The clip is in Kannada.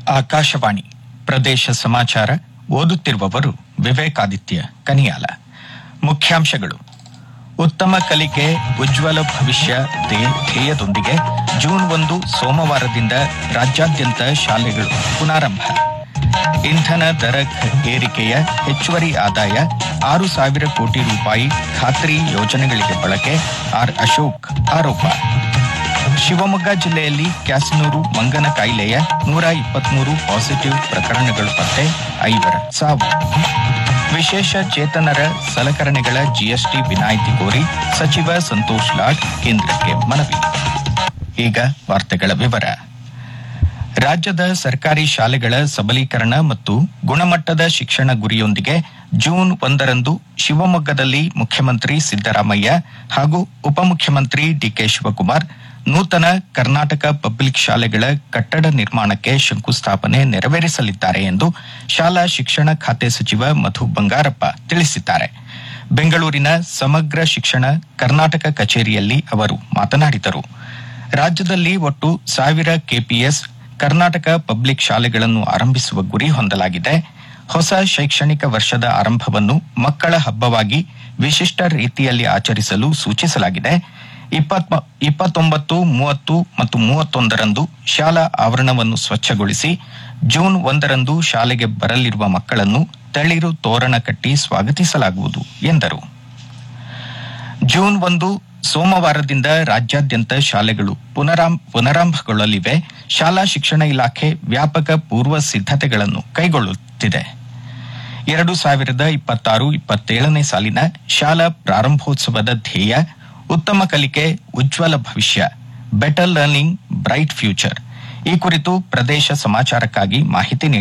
ಆಕಾಶವಾಣಿ ಪ್ರದೇಶ ಸಮಾಚಾರ ಓದುತ್ತಿರುವವರು ವಿವೇಕಾದಿತ್ಯ ಕನಿಯಾಲ ಮುಖ್ಯಾಂಶಗಳು ಉತ್ತಮ ಕಲಿಕೆ ಉಜ್ವಲ ಭವಿಷ್ಯ ಧ್ಯೇ- ಧ್ಯೇಯದೊಂದಿಗೆ ಜೂನ್ ಒಂದು ಸೋಮವಾರದಿಂದ ರಾಜ್ಯಾದ್ಯಂತ ಶಾಲೆಗಳು ಪುನಾರಂಭ ಇಂಧನ ದರ ಖ- ಏರಿಕೆಯ ಹೆಚ್ಚುವರಿ ಆದಾಯ ಆರು ಸಾವಿರ ಕೋಟಿ ರೂಪಾಯಿ ಖಾತ್ರಿ ಯೋಜನೆಗಳಿಗೆ ಬಳಕೆ ಆರ್ ಅಶೋಕ್ ಆರೋಪ ಶಿವಮೊಗ್ಗ ಜಿಲ್ಲೆಯಲ್ಲಿ ಕ್ಯಾಸನೂರು ಮಂಗನ ಕಾಯಿಲೆಯ ನೂರ ಇಪ್ಪತ್ಮೂರು ಪಾಸಿಟಿವ್ ಪ್ರಕರಣಗಳು ಪತ್ತೆ ಐವರ ಸಾವು ವಿಶೇಷ ಚೇತನರ ಸಲಕರಣೆಗಳ ಜಿಎಸ್ಟಿ ವಿನಾಯಿತಿ ಕೋರಿ ಸಚಿವ ಸಂತೋಷ್ ಲಾಡ್ ಕೇಂದ್ರಕ್ಕೆ ಮನವಿ ಈಗ ವಾರ್ತೆಗಳ ವಿವರ ರಾಜ್ಯದ ಸರ್ಕಾರಿ ಶಾಲೆಗಳ ಸಬಲೀಕರಣ ಮತ್ತು ಗುಣಮಟ್ಟದ ಶಿಕ್ಷಣ ಗುರಿಯೊಂದಿಗೆ ಜೂನ್ ಒಂದರಂದು ಶಿವಮೊಗ್ಗದಲ್ಲಿ ಮುಖ್ಯಮಂತ್ರಿ ಸಿದ್ದರಾಮಯ್ಯ ಹಾಗೂ ಉಪಮುಖ್ಯಮಂತ್ರಿ ಡಿಕೆ ಶಿವಕುಮಾರ್ ನೂತನ ಕರ್ನಾಟಕ ಪಬ್ಲಿಕ್ ಶಾಲೆಗಳ ಕಟ್ಟಡ ನಿರ್ಮಾಣಕ್ಕೆ ಶಂಕುಸ್ಥಾಪನೆ ನೆರವೇರಿಸಲಿದ್ದಾರೆ ಎಂದು ಶಾಲಾ ಶಿಕ್ಷಣ ಖಾತೆ ಸಚಿವ ಮಧು ಬಂಗಾರಪ್ಪ ತಿಳಿಸಿದ್ದಾರೆ ಬೆಂಗಳೂರಿನ ಸಮಗ್ರ ಶಿಕ್ಷಣ ಕರ್ನಾಟಕ ಕಚೇರಿಯಲ್ಲಿ ಅವರು ಮಾತನಾಡಿದರು ರಾಜ್ಯದಲ್ಲಿ ಒಟ್ಟು ಸಾವಿರ ಕೆಪಿಎಸ್ ಕರ್ನಾಟಕ ಪಬ್ಲಿಕ್ ಶಾಲೆಗಳನ್ನು ಆರಂಭಿಸುವ ಗುರಿ ಹೊಂದಲಾಗಿದೆ ಹೊಸ ಶೈಕ್ಷಣಿಕ ವರ್ಷದ ಆರಂಭವನ್ನು ಮಕ್ಕಳ ಹಬ್ಬವಾಗಿ ವಿಶಿಷ್ಟ ರೀತಿಯಲ್ಲಿ ಆಚರಿಸಲು ಸೂಚಿಸಲಾಗಿದೆ ಇಪ್ಪತ್ಮ- ಇಪ್ಪತ್ತೊಂಬತ್ತು ಮೂವತ್ತು ಮತ್ತು ಮೂವತ್ತೊಂದರಂದು ಶಾಲಾ ಆವರಣವನ್ನು ಸ್ವಚ್ಛಗೊಳಿಸಿ ಜೂನ್ ಒಂದರಂದು ಶಾಲೆಗೆ ಬರಲಿರುವ ಮಕ್ಕಳನ್ನು ತಳಿರು ತೋರಣ ಕಟ್ಟಿ ಸ್ವಾಗತಿಸಲಾಗುವುದು ಎಂದರು ಜೂನ್ ಒಂದು ಸೋಮವಾರದಿಂದ ರಾಜ್ಯಾದ್ಯಂತ ಶಾಲೆಗಳು ಪುನರಾಂ- ಪುನರಾರಂಭಗೊಳ್ಳಲಿವೆ ಶಾಲಾ ಶಿಕ್ಷಣ ಇಲಾಖೆ ವ್ಯಾಪಕ ಪೂರ್ವ ಸಿದ್ಧತೆಗಳನ್ನು ಕೈಗೊಳ್ಳುತ್ತಿದೆ ಎರಡು ಸಾವಿರದ ಇಪ್ಪತ್ತಾರು ಇಪ್ಪತ್ತೇಳನೇ ಸಾಲಿನ ಶಾಲಾ ಪ್ರಾರಂಭೋತ್ಸವದ ಧ್ಯೇಯ ಉತ್ತಮ ಕಲಿಕೆ ಉಜ್ವಲ ಭವಿಷ್ಯ ಬೆಟರ್ ಲರ್ನಿಂಗ್ ಬ್ರೈಟ್ ಫ್ಯೂಚರ್ ಈ ಕುರಿತು ಪ್ರದೇಶ ಸಮಾಚಾರಕ್ಕಾಗಿ ಮಾಹಿತಿ ನೀಡಿ